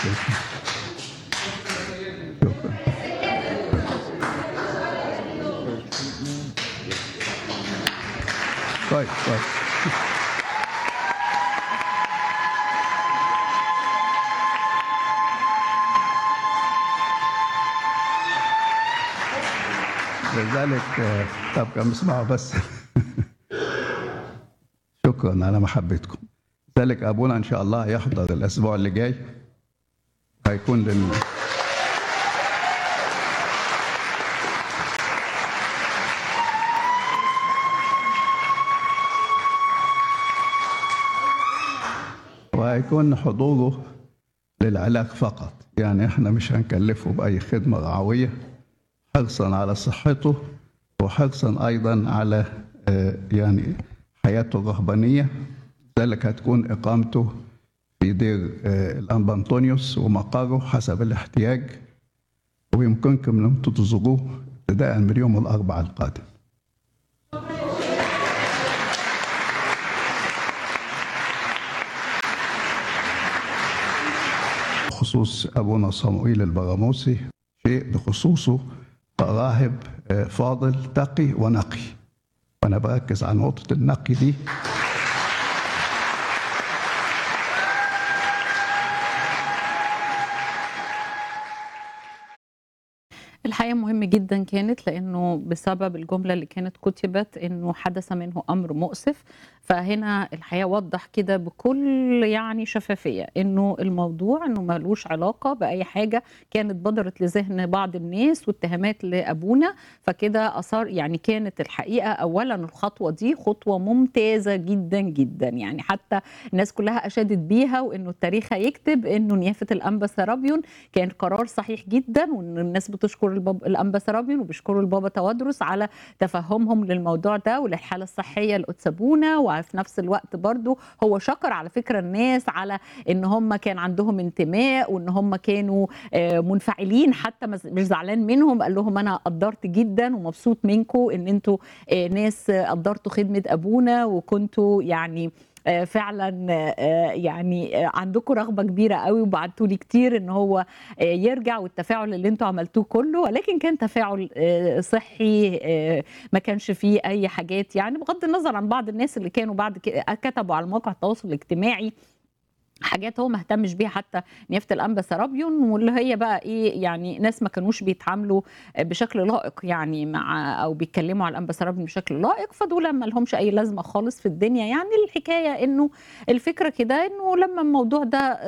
شكرا طيب طيب لذلك آه، طب كم اسمعوا بس شكرا على محبتكم ذلك ابونا ان شاء الله يحضر الاسبوع اللي جاي هيكون لل وهيكون حضوره للعلاج فقط يعني احنا مش هنكلفه باي خدمه رعويه حرصا على صحته وحرصا ايضا على آه، يعني حياته الرهبانيه ذلك هتكون اقامته في دير آه، الانبا انطونيوس ومقره حسب الاحتياج ويمكنكم ان انتم تزوروه ابتداء من يوم الاربعاء القادم بخصوص ابونا صموئيل البراموسي شيء بخصوصه راهب آه، فاضل تقي ونقي وانا بركز على نقطه النقي دي الحقيقة مهم جدا كانت لأنه بسبب الجملة اللي كانت كتبت أنه حدث منه أمر مؤسف فهنا الحقيقة وضح كده بكل يعني شفافية أنه الموضوع أنه ملوش علاقة بأي حاجة كانت بدرت لذهن بعض الناس واتهامات لأبونا فكده أثار يعني كانت الحقيقة أولا الخطوة دي خطوة ممتازة جدا جدا يعني حتى الناس كلها أشادت بيها وأنه التاريخ هيكتب أنه نيافة الأنبا سرابيون كان قرار صحيح جدا وان الناس بتشكر الباب الانبا سرابيون وبيشكروا البابا توادرس على تفهمهم للموضوع ده وللحاله الصحيه لأتسابونا وفي نفس الوقت برضو هو شكر على فكره الناس على ان هم كان عندهم انتماء وان هم كانوا آه، منفعلين حتى مش مش زعلان منهم قال لهم انا قدرت جدا ومبسوط منكم ان انتوا آه، ناس آه، قدرتوا خدمه ابونا وكنتوا يعني آه، فعلا آه، يعني آه، عندكم رغبه كبيره قوي وبعتوا لي كتير ان هو آه، يرجع والتفاعل اللي انتوا عملتوه كله ولكن كان تفاعل آه، صحي آه، ما كانش فيه اي حاجات يعني بغض النظر عن بعض الناس اللي كانوا بعد كده كتبوا على مواقع التواصل الاجتماعي حاجات هو ما اهتمش بيها حتى نيافه الانبا سرابيون واللي هي بقى ايه يعني ناس ما كانوش بيتعاملوا بشكل لائق يعني مع او بيتكلموا على الانبا سرابيون بشكل لائق فدول ما لهمش اي لازمه خالص في الدنيا يعني الحكايه انه الفكره كده انه لما الموضوع ده